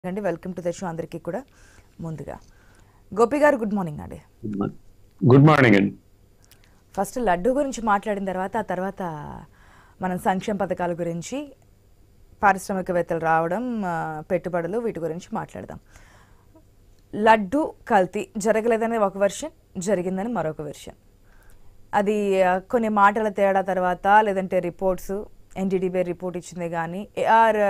అండి welcome to the show అందరికీ కూడా ముందుగా గోపి గారు గుడ్ మార్నింగ్ అండి గుడ్ మార్నింగ్ అండి ఫస్ట్ లడ్డు గురించి మాట్లాడిన తర్వాత ఆ తర్వాత మనం సంక్షేమ పథకాల గురించి పారిశ్రామికవేత్తలు రావడం ఆ, పెట్టుబడులు వీటి గురించి మాట్లాడదాం లడ్డు కల్తీ జరగలేదని ఒక వెర్షన్ జరిగిందని మరొక వెర్షన్ అది ఆ, కొన్ని మాటల తేడా తర్వాత లేదంటే రిపోర్ట్స్ ఎన్డీడీబీ రిపోర్ట్ ఇచ్చింది కానీ ఏఆర్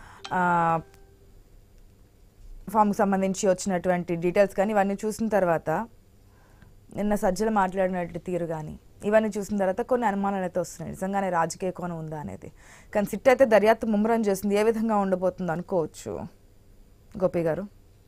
ఫామ్కి సంబంధించి వచ్చినటువంటి డీటెయిల్స్ కానీ ఇవన్నీ చూసిన తర్వాత నిన్న సజ్జలు మాట్లాడినట్టు తీరు కానీ ఇవన్నీ చూసిన తర్వాత కొన్ని అనుమానాలు అయితే వస్తున్నాయి నిజంగానే రాజకీయ కోణం ఉందా అనేది కానీ సిట్ అయితే దర్యాప్తు ముమ్మరం చేస్తుంది ఏ విధంగా ఉండబోతుంది అనుకోవచ్చు గోపి గారు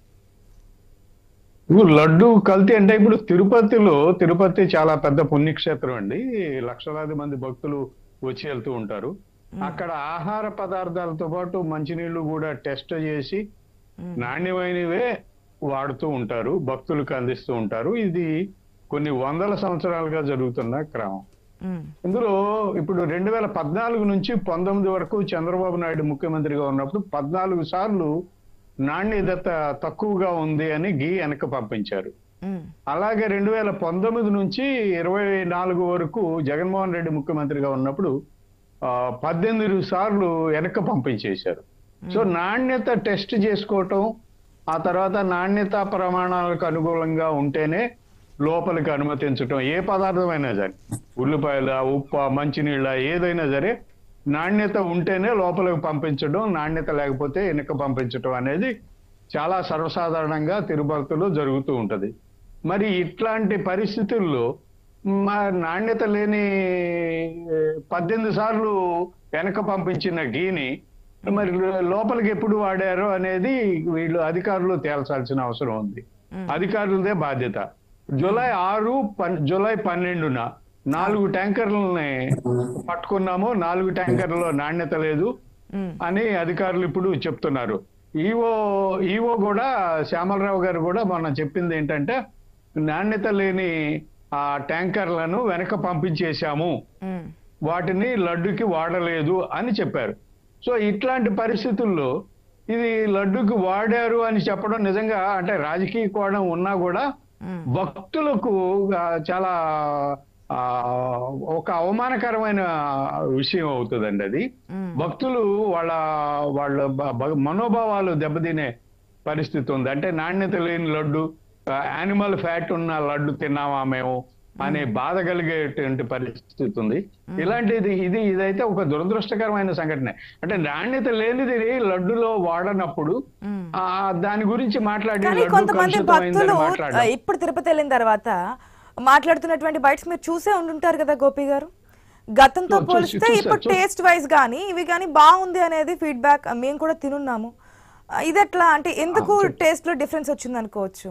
ఇప్పుడు లడ్డు కల్తీ అంటే ఇప్పుడు తిరుపతిలో తిరుపతి చాలా పెద్ద పుణ్యక్షేత్రం అండి లక్షలాది మంది భక్తులు వచ్చి వెళ్తూ ఉంటారు అక్కడ ఆహార పదార్థాలతో పాటు మంచినీళ్లు కూడా టెస్ట్ చేసి నాణ్యమైనవే వాడుతూ ఉంటారు భక్తులకు అందిస్తూ ఉంటారు ఇది కొన్ని వందల సంవత్సరాలుగా జరుగుతున్న క్రమం మ్మ్. ఇందులో ఇప్పుడు రెండు వేల పద్నాలుగు నుంచి పంతొమ్మిది వరకు చంద్రబాబు నాయుడు ముఖ్యమంత్రిగా ఉన్నప్పుడు పద్నాలుగు సార్లు నాణ్యత తక్కువగా ఉంది అని గీ వెనక పంపించారు మ్మ్. అలాగే రెండు వేల పంతొమ్మిది నుంచి ఇరవై నాలుగు వరకు జగన్మోహన్ రెడ్డి ముఖ్యమంత్రిగా ఉన్నప్పుడు ఆ, పద్దెనిమిది సార్లు వెనక పంపించేశారు సో నాణ్యత టెస్ట్ చేసుకోవటం ఆ తర్వాత నాణ్యత ప్రమాణాలకు అనుకూలంగా ఉంటేనే లోపలికి అనుమతించటం ఏ పదార్థమైనా సరే ఉల్లిపాయల ఉప్ప మంచినీళ్ళ ఏదైనా సరే నాణ్యత ఉంటేనే లోపలికి పంపించడం నాణ్యత లేకపోతే వెనక పంపించడం అనేది చాలా సర్వసాధారణంగా తిరుపతిలో జరుగుతూ ఉంటది మరి ఇట్లాంటి పరిస్థితుల్లో మా నాణ్యత లేని ఏ, పద్దెనిమిది సార్లు వెనక పంపించిన గీని మరి లోపలికి ఎప్పుడు వాడారో అనేది వీళ్ళు అధికారులు తేల్చాల్సిన అవసరం ఉంది అధికారులదే బాధ్యత జూలై ఆరు పన్- జూలై పన్నెండున నాలుగు ట్యాంకర్లని పట్టుకున్నాము నాలుగు ట్యాంకర్లలో నాణ్యత లేదు మ్మ్. అని అధికారులు ఇప్పుడు చెప్తున్నారు ఈవో ఈవో కూడా శ్యామలరావు గారు కూడా మొన్న చెప్పింది ఏంటంటే నాణ్యత లేని ఆ ట్యాంకర్లను వెనక పంపించేశాము మ్మ్. వాటిని లడ్డుకి వాడలేదు అని చెప్పారు సో ఇట్లాంటి పరిస్థితుల్లో ఇది లడ్డుకి వాడారు అని చెప్పడం నిజంగా అంటే రాజకీయ కోణం ఉన్నా కూడా మ్మ్. భక్తులకు ఆ, చాలా ఆ, ఒక అవమానకరమైన విషయం అవుతుందండి అది మ్మ్. భక్తులు వాళ్ళ వాళ్ళ బ- బ- మనోభావాలు దెబ్బతినే పరిస్థితి ఉంది అంటే నాణ్యత లేని లడ్డు యానిమల్ ఫ్యాట్ ఉన్న లడ్డు తిన్నామా మేము అనే బాధ కలిగేటువంటి పరిస్థితి ఉంది ఇలాంటిది ఇది ఇదైతే ఒక దురదృష్టకరమైన సంఘటన అంటే నాణ్యత లేనిది లడ్డులో వాడనప్పుడు మ్మ్. ఆ దాని గురించి మాట్లాడి కానీ లడ్డు కొంతమంది కలుషితమైందని భక్తులు మాట్లాడడం ఆ, ఇప్పుడు తిరుపతి వెళ్ళిన తర్వాత మాట్లాడుతున్నటువంటి బైట్స్ మీరు చూసే ఉండుంటారు కదా గోపి గారు గతంతో చూ- పోలిస్తే చూసా, ఇప్పుడు చూసా. టేస్ట్ వైజ్ కానీ ఇవి కానీ బాగుంది అనేది ఫీడ్బ్యాక్ మేము కూడా తినున్నాము ఆ, ఇది ఎట్లా అంటే ఎందుకు టేస్ట్ లో డిఫరెన్స్ వచ్చింది అనుకోవచ్చు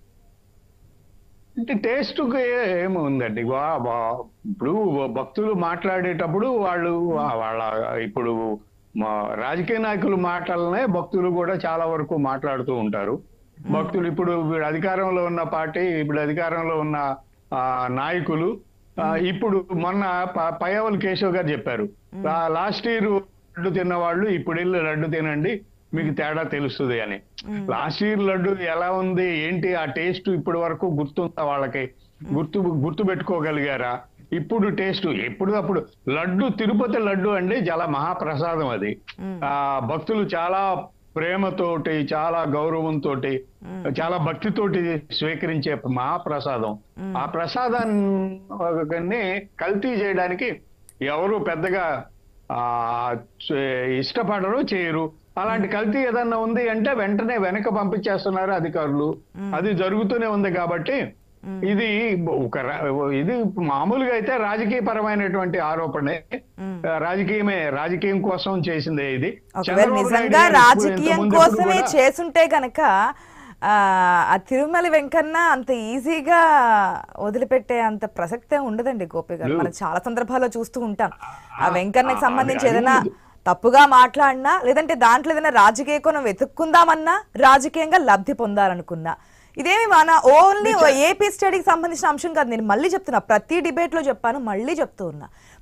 అంటే టేస్ట్ ఏముందండి వా- వా- ఇప్పుడు భక్తులు మాట్లాడేటప్పుడు వాళ్ళు వా- వాళ్ళ ఇప్పుడు మా రాజకీయ నాయకులు మాటలనే భక్తులు కూడా చాలా వరకు మాట్లాడుతూ ఉంటారు భక్తులు ఇప్పుడు వీడు అధికారంలో ఉన్న పార్టీ ఇప్పుడు అధికారంలో ఉన్న ఆ, నాయకులు ఆ, ఇప్పుడు మొన్న ప- పయ్యవల్ కేశవ్ గారు చెప్పారు లాస్ట్ ఇయర్ లడ్డు తిన్న వాళ్ళు ఇప్పుడు వెళ్ళి లడ్డు తినండి మీకు తేడా తెలుస్తుంది అని లాస్ట్ ఇయర్ లడ్డు ఎలా ఉంది ఏంటి ఆ టేస్ట్ ఇప్పటి వరకు గుర్తుందా వాళ్ళకి గుర్తు గుర్తు పెట్టుకోగలిగారా ఇప్పుడు టేస్ట్ ఎప్పుడు అప్పుడు లడ్డు తిరుపతి లడ్డు అంటే చాలా మహాప్రసాదం అది ఆ భక్తులు చాలా ప్రేమతోటి చాలా గౌరవంతో చాలా భక్తితోటి స్వీకరించే మహాప్రసాదం ఆ ప్రసాదాన్ని కల్తీ చేయడానికి ఎవరు పెద్దగా ఆ చే- ఇష్టపడరు చేయరు అలాంటి కల్తీ ఏదన్నా ఉంది అంటే వెంటనే వెనక పంపించేస్తున్నారు అధికారులు అది జరుగుతూనే ఉంది కాబట్టి ఇది ఒక రా- ఇది మామూలుగా అయితే రాజకీయ పరమైనటువంటి ఆరోపణే రాజకీయమే రాజకీయం కోసం చేసిందే ఇది ఒకవేళ చంద్రబాబు నిజంగా నాయుడు రాజకీయం ఇంతకు ముందు కోసమే కూడా- చేసుంటే గనక ఆ ఆ తిరుమల వెంకన్న అంత ఈజీగా వదిలిపెట్టే అంత ప్రసక్తే ఉండదండి గోపి గారు మనం చాలా సందర్భాల్లో చూస్తూ ఉంటాం ఆ వెంకన్నకి సంబంధించి అది- ఏదైనా తప్పుగా మాట్లాడినా లేదంటే దాంట్లో ఏదైనా రాజకీయ కోణం వెతుక్కుందామన్నా రాజకీయంగా లబ్ధి పొందాలనుకున్నా ఇదేమి మన ఓన్లీ ఏపీ స్టడీకి సంబంధించిన అంశం కాదు నేను మళ్ళీ చెప్తున్నా ప్రతి డిబేట్ లో చెప్పాను మళ్ళీ చెప్తూ ఉన్నా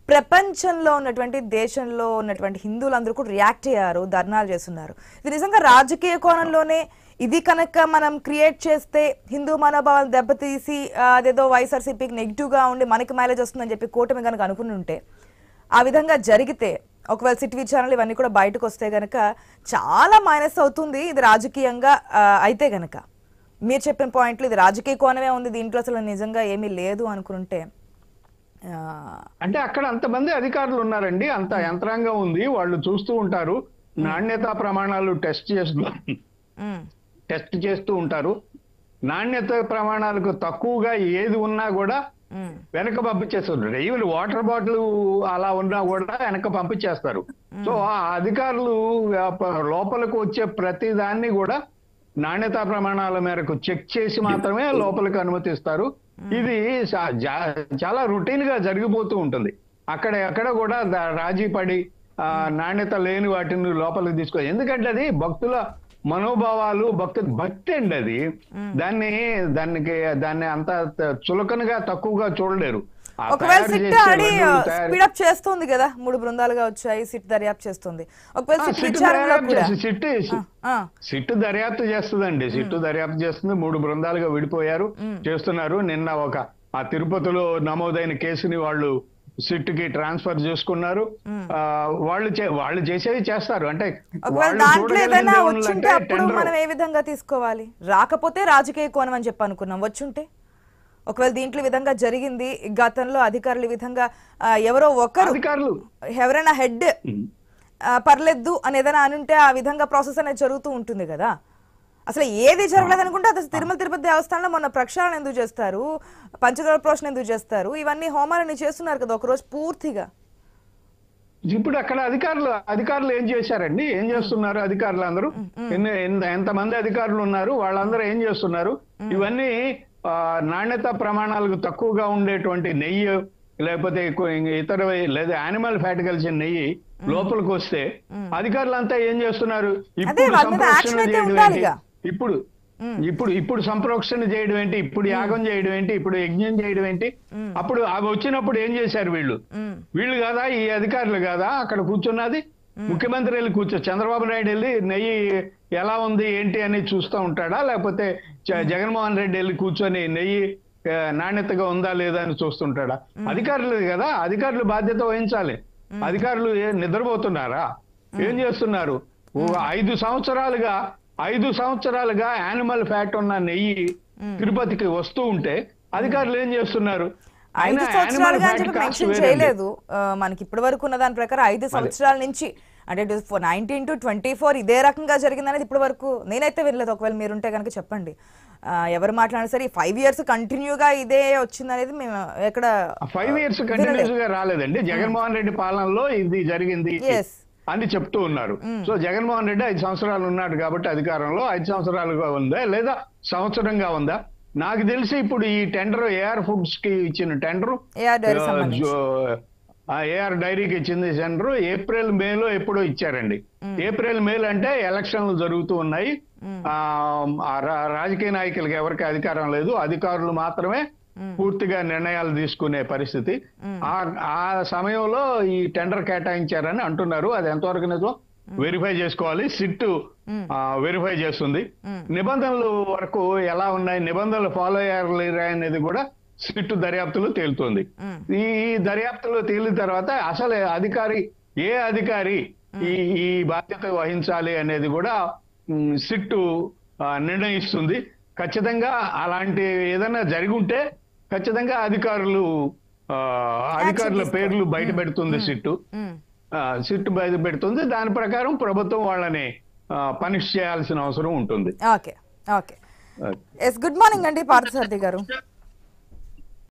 ప్రపంచంలో ఉన్నటువంటి దేశంలో ఉన్నటువంటి హిందువులందరూ కూడా రియాక్ట్ అయ్యారు ధర్నాలు చేస్తున్నారు ఇది నిజంగా రాజకీయ కోణంలోనే ఇది కనుక మనం క్రియేట్ చేస్తే హిందూ మనోభావాలు దెబ్బతీసి ఆ, అదేదో వైఎస్ఆర్సీపీకి నెగిటివ్గా ఉండి మనకి మైలేజ్ వస్తుందని చెప్పి కూటమి కనుక అనుకుని ఉంటే ఆ విధంగా జరిగితే ఒకవేళ సిట్ విచారణలు ఇవన్నీ కూడా బయటకు వస్తే గనక చాలా మైనస్ అవుతుంది ఇది రాజకీయంగా ఆ, అయితే గనక మీరు చెప్పిన పాయింట్లు ఇది రాజకీయ కోణమే ఉంది దీంట్లో అసలు నిజంగా ఏమీ లేదు అనుకుంటే ఆ, అంటే అక్కడ అంతమంది అధికారులు ఉన్నారండి అంత యంత్రాంగం ఉంది వాళ్ళు చూస్తూ ఉంటారు నాణ్యతా ప్రమాణాలు టెస్ట్ చేస్తూ ఉమ్, టెస్ట్ చేస్తూ ఉంటారు నాణ్యత ప్రమాణాలకు తక్కువగా ఏది ఉన్నా కూడా ఉమ్, వెనక పంపించేస్తారు ఈవెన్ వాటర్ బాటిల్ అలా ఉన్నా కూడా వెనక పంపించేస్తారు సో ఆ అధికారులు ఆ ప- లోపలికి వచ్చే ప్రతి దాన్ని కూడా నాణ్యతా ప్రమాణాల మేరకు చెక్ చేసి మాత్రమే లోపలికి అనుమతిస్తారు ఇది చా- జా- చాలా రొటీన్ గా జరిగిపోతూ ఉంటుంది అక్కడ ఎక్కడ కూడా దా- రాజీ పడి ఆ, నాణ్యత లేని వాటిని లోపలికి తీసుకో ఎందుకంటే అది భక్తుల మనోభావాలు భక్తు భక్తి అండి అది దాన్ని దానికి దాన్ని అంత త- చులకనగా తక్కువగా చూడలేరు ఆ ఒకవేళ తయారు సిట్ చేసే ఆడి లడ్డూలు తయారు- స్పీడప్ చేస్తుంది కదా మూడు బృందాలుగా వచ్చాయి సిట్ దర్యాప్తు చేస్తుంది ఒకవేళ ఆ, సిట్ సిట్టు విచారణలో దర్యాప్తు కూడా చేస్తుంది. సిట్టు ఆ, సిట్టు దర్యాప్తు చేస్తుందండి సిట్టు దర్యాప్తు చేస్తుంది మూడు బృందాలుగా విడిపోయారు చేస్తున్నారు నిన్న ఒక ఆ తిరుపతిలో నమోదైన కేసుని వాళ్ళు సిట్టుకి ట్రాన్స్ఫర్ చేసుకున్నారు ఆ, వాళ్ళు చే- వాళ్ళు చేసేవి చేస్తారు అంటే ఒకవేళ వాళ్ళు దాంట్లో చూడగలిగింది ఏదైనా ఏముందంటే వచ్చుంటే అప్పుడు tender. మనం ఏ విధంగా తీసుకోవాలి రాకపోతే రాజకీయ కోణం అని చెప్పి అనుకున్నాం వచ్చుంటే ఒకవేళ దీంట్లో ఈ విధంగా జరిగింది గతంలో అధికారులు ఈ విధంగా ఆ, ఎవరో ఒకరు అధికారులు ఎవరైనా హెడ్ పర్లేదు అని ఏదైనా అనుంటే ఆ విధంగా ప్రాసెస్ అనేది జరుగుతూ ఉంటుంది కదా అసలు ఏది జరగలేదు అనుకుంటే అసలు తిరుమల తిరుపతి దేవస్థానంలో మొన్న ప్రక్షాళన ఎందుకు చేస్తారు పంచగల ప్రోషణ ఎందుకు చేస్తారు ఇవన్నీ హోమాలని చేస్తున్నారు కదా ఒకరోజు పూర్తిగా ఇప్పుడు అక్కడ అధికారులు అధికారులు ఏం చేశారండి ఏం చేస్తున్నారు అధికారులు అందరూ ఎన్ని ఎంత- ఎంతమంది అధికారులు ఉన్నారు వాళ్ళందరూ ఏం చేస్తున్నారు ఇవన్నీ ఆ, నాణ్యత ప్రమాణాలకు తక్కువగా ఉండేటువంటి నెయ్యి లేకపోతే ఎక్కువ ఇంక ఇతర లేదా యానిమల్ ఫ్యాట్ కలిసిన నెయ్యి లోపలికి వస్తే అధికారులంతా ఏం చేస్తున్నారు ఇప్పుడు వాళ్ళ మీద సంప్రోక్షణ action అయితే చేయడం ఏంటి? ఉండాలిగా. ఇప్పుడు ఇప్పుడు ఇప్పుడు సంప్రోక్షణ చేయడం ఏంటి ఇప్పుడు యాగం చేయడం ఏంటి ఇప్పుడు యజ్ఞం చేయడం ఏంటి అప్పుడు అవి వచ్చినప్పుడు ఏం చేశారు వీళ్ళు ఉమ్, వీళ్ళు కాదా ఈ అధికారులు కాదా అక్కడ కూర్చున్నది ముఖ్యమంత్రి వెళ్ళి కూర్చో చంద్రబాబు నాయుడు వెళ్ళి నెయ్యి ఎలా ఉంది ఏంటి అని చూస్తూ ఉంటాడా లేకపోతే జ- జగన్మోహన్ రెడ్డి వెళ్ళి కూర్చొని నెయ్యి ఆ, నాణ్యతగా ఉందా లేదా అని చూస్తుంటాడా అధికారులు కదా అధికారులు బాధ్యత వహించాలి అధికారులు ఏ- నిద్రపోతున్నారా ఏం చేస్తున్నారు ఓ ఐదు సంవత్సరాలుగా ఐదు సంవత్సరాలుగా యానిమల్ ఫ్యాట్ ఉన్న నెయ్యి తిరుపతికి వస్తూ ఉంటే అధికారులు ఏం చేస్తున్నారు ఐదు అయినా animal సంవత్సరాలుగా అని fat చెప్పి cost మెన్షన్ వేరండి. చేయలేదు ఆ, మనకి ఇప్పటి వరకు ఉన్న దాని ప్రకారం ఐదు సంవత్సరాల నుంచి అంటే నైన్టీన్ టు ట్వంటీ ఫోర్ ఇదే రకంగా జరిగింది అనేది ఇప్పటి వరకు నేనైతే వినలేదు ఒకవేళ మీరుంటే కనుక చెప్పండి ఆ, ఎవరు మాట్లాడినా సరే ఫైవ్ ఇయర్స్ కంటిన్యూగా ఇదే వచ్చింది అనేది మేము ఎక్కడ ఫైవ్ ఇయర్స్ కంటిన్యూస్ గా రాలేదండి జగన్మోహన్ రెడ్డి పాలనలో ఇది జరిగింది Yes. అని చెప్తూ ఉన్నారు సో జగన్మోహన్ రెడ్డి ఐదు సంవత్సరాలు ఉన్నాడు కాబట్టి అధికారంలో ఐదు సంవత్సరాలుగా ఉందా లేదా సంవత్సరంగా ఉందా నాకు తెలిసి ఇప్పుడు ఈ టెండర్ ఏఆర్ ఫుడ్స్ కి ఇచ్చిన టెండర్ ఏఆర్ డైరీ సంబంధించి ఏఆర్ డైరీకి ఇచ్చింది టెండర్ ఏప్రిల్ మేలో ఎప్పుడో ఇచ్చారండి ఏప్రిల్ మేలు అంటే ఎలక్షన్లు జరుగుతూ ఉన్నాయి ఆ, ఆ రా- రాజకీయ నాయకులకి ఎవరికి అధికారం లేదు అధికారులు మాత్రమే పూర్తిగా నిర్ణయాలు తీసుకునే పరిస్థితి ఆ ఆ సమయంలో ఈ టెండర్ కేటాయించారని అంటున్నారు అది ఎంతవరకు నిజం వెరిఫై చేసుకోవాలి సిట్ వెరిఫై చేస్తుంది నిబంధనలు వరకు ఎలా ఉన్నాయి నిబంధనలు ఫాలో అయ్యారు లేరా అనేది కూడా సిట్ దర్యాప్తులో తేలుతుంది మ్మ్. ఈ ఈ దర్యాప్తులో తేలిన తర్వాత అసలు అధికారి ఏ అధికారి ఈ ఈ బాధ్యత వహించాలి అనేది కూడా మ్, సిట్టు ఆ, నిర్ణయిస్తుంది ఖచ్చితంగా అలాంటి ఏదైనా జరిగి ఉంటే ఖచ్చితంగా అధికారులు ఆ, అధికారుల పేర్లు బయట పెడుతుంది సిట్టు ఉమ్. ఆ, సిట్టు బయట పెడుతుంది దాని ప్రకారం ప్రభుత్వం వాళ్ళని పనిష్ చేయాల్సిన అవసరం ఉంటుంది okay okay yes good morning అండి పార్థసారథి గారు